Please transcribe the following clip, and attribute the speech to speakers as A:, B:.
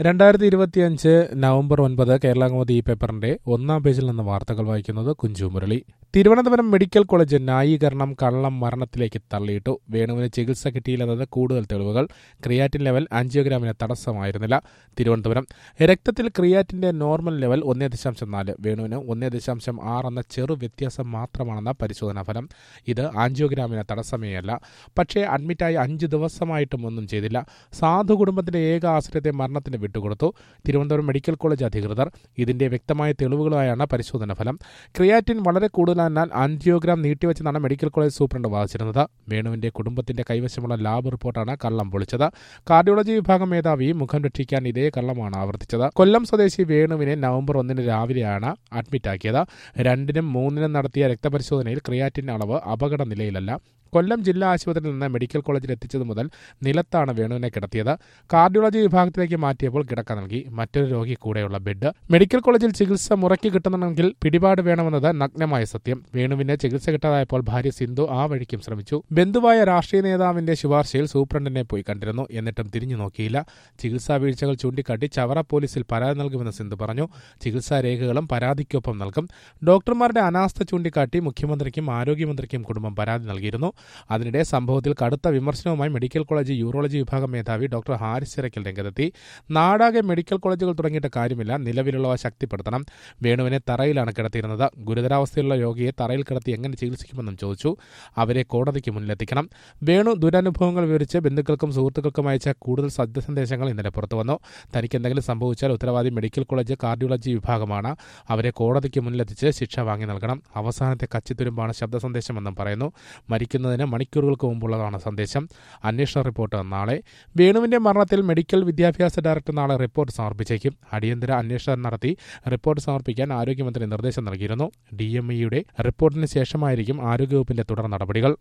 A: രണ്ടായിരത്തി ഇരുപത്തിയഞ്ച് നവംബർ ഒൻപത് കേരളാകോമതി ഈ പേപ്പറിന്റെ ഒന്നാം പേജിൽ നിന്ന് വാർത്തകൾ വായിക്കുന്നത് കുഞ്ചു മുരളി തിരുവനന്തപുരം മെഡിക്കൽ കോളേജ് ന്യായീകരണം കള്ളം മരണത്തിലേക്ക് തള്ളിയിട്ടു വേണുവിന് ചികിത്സ കിട്ടിയില്ലെന്നത് കൂടുതൽ തെളിവുകൾ ക്രിയാറ്റിൻ ലെവൽ ആൻജിയോഗ്രാമിന് തടസ്സമായിരുന്നില്ല തിരുവനന്തപുരം രക്തത്തിൽ ക്രിയാറ്റിന്റെ നോർമൽ ലെവൽ ഒന്നേ ദശാംശം നാല് വേണുവിന് ഒന്നേ ദശാംശം ആറ് എന്ന ചെറു വ്യത്യാസം മാത്രമാണെന്ന പരിശോധനാ ഫലം ഇത് ആൻജിയോഗ്രാമിന് തടസ്സമേയല്ല പക്ഷേ അഡ്മിറ്റായി അഞ്ച് ദിവസമായിട്ടും ഒന്നും ചെയ്തില്ല സാധു കുടുംബത്തിന്റെ ഏക ആശ്രയത്തെ മരണത്തിന് വിട്ടുകൊടുത്തു തിരുവനന്തപുരം മെഡിക്കൽ കോളേജ് അധികൃതർ ഇതിന്റെ വ്യക്തമായ തെളിവുകളുമായാണ് പരിശോധന ഫലം ക്രിയാറ്റിൻ വളരെ കൂടുതലായതിനാൽ ആൻജിയോഗ്രാം നീട്ടിവെച്ചെന്നാണ് മെഡിക്കൽ കോളേജ് സൂപ്രണ്ട് വാദിച്ചിരുന്നത് വേണുവിന്റെ കുടുംബത്തിന്റെ കൈവശമുള്ള ലാബ് റിപ്പോർട്ടാണ് കള്ളം പൊളിച്ചത് കാർഡിയോളജി വിഭാഗം മേധാവി മുഖം രക്ഷിക്കാൻ ഇതേ കള്ളമാണ് ആവർത്തിച്ചത് കൊല്ലം സ്വദേശി വേണുവിനെ നവംബർ ഒന്നിന് രാവിലെയാണ് അഡ്മിറ്റാക്കിയത് രണ്ടിനും മൂന്നിനും നടത്തിയ രക്തപരിശോധനയിൽ ക്രിയാറ്റിൻ അളവ് അപകട നിലയിലല്ല കൊല്ലം ജില്ലാ ആശുപത്രിയിൽ നിന്ന് മെഡിക്കൽ കോളേജിൽ എത്തിച്ചത് മുതൽ നിലത്താണ് വേണുവിനെ കിടത്തിയത് കാർഡിയോളജി വിഭാഗത്തിലേക്ക് മാറ്റിയപ്പോൾ കിടക്ക നൽകി മറ്റൊരു രോഗി കൂടെയുള്ള ബെഡ് മെഡിക്കൽ കോളേജിൽ ചികിത്സ മുറയ്ക്ക് കിട്ടുന്നുണ്ടെങ്കിൽ പിടിപാട് വേണമെന്നത് നഗ്നമായ സത്യം വേണുവിന് ചികിത്സ കിട്ടാതായപ്പോൾ ഭാര്യ സിന്ധു ആ വഴിക്കും ശ്രമിച്ചു ബന്ധുവായ രാഷ്ട്രീയ നേതാവിന്റെ ശുപാർശയിൽ സൂപ്രണ്ടിനെ പോയി കണ്ടിരുന്നു എന്നിട്ടും തിരിഞ്ഞു നോക്കിയില്ല ചികിത്സാ വീഴ്ചകൾ ചൂണ്ടിക്കാട്ടി ചവറ പോലീസിൽ പരാതി നൽകുമെന്ന് സിന്ധു പറഞ്ഞു ചികിത്സാ രേഖകളും പരാതിക്കൊപ്പം നൽകും ഡോക്ടർമാരുടെ അനാസ്ഥ ചൂണ്ടിക്കാട്ടി മുഖ്യമന്ത്രിക്കും ആരോഗ്യമന്ത്രിക്കും കുടുംബം പരാതി നൽകിയിരുന്നു അതിനിടെ സംഭവത്തിൽ കടുത്ത വിമർശനവുമായി മെഡിക്കൽ കോളേജ് യൂറോളജി വിഭാഗം മേധാവി ഡോക്ടർ ഹാരിസ് ചിറക്കൽ രംഗത്തെത്തി നാടാകെ മെഡിക്കൽ കോളേജുകൾ തുടങ്ങിയിട്ട് കാര്യമില്ല നിലവിലുള്ളവ ശക്തിപ്പെടുത്തണം വേണുവിനെ തറയിലാണ് കിടത്തിയിരുന്നത് ഗുരുതരാവസ്ഥയിലുള്ള രോഗിയെ തറയിൽ കിടത്തി എങ്ങനെ ചികിത്സിക്കുമെന്നും ചോദിച്ചു അവരെ കോടതിക്ക് മുന്നിലെത്തിക്കണം വേണു ദുരനുഭവങ്ങൾ വിവരിച്ച് ബന്ധുക്കൾക്കും സുഹൃത്തുക്കൾക്കും അയച്ച കൂടുതൽ സന്ദേശങ്ങൾ ഇന്നലെ പുറത്തുവന്നു തനിക്ക് എന്തെങ്കിലും സംഭവിച്ചാൽ ഉത്തരവാദി മെഡിക്കൽ കോളേജ് കാർഡിയോളജി വിഭാഗമാണ് അവരെ കോടതിക്ക് മുന്നിലെത്തിച്ച് ശിക്ഷ വാങ്ങി നൽകണം അവസാനത്തെ കച്ചിത്തുരുമ്പാണ് ശബ്ദ സന്ദേശമെന്നും പറയുന്നു മരിക്കുന്നതിന് മണിക്കൂറുകൾക്ക് മുമ്പുള്ളതാണ് സന്ദേശം അന്വേഷണ റിപ്പോർട്ട് നാളെ വേണുവിന്റെ മരണത്തിൽ മെഡിക്കൽ വിദ്യാഭ്യാസ ഡയറക്ടർ നാളെ റിപ്പോർട്ട് സമർപ്പിച്ചേക്കും അടിയന്തര അന്വേഷണം നടത്തി റിപ്പോർട്ട് സമർപ്പിക്കാൻ ആരോഗ്യമന്ത്രി നിർദ്ദേശം നൽകിയിരുന്നു ഡി എം ഇയുടെ റിപ്പോർട്ടിന് ശേഷമായിരിക്കും ആരോഗ്യവകുപ്പിന്റെ തുടർ നടപടികൾ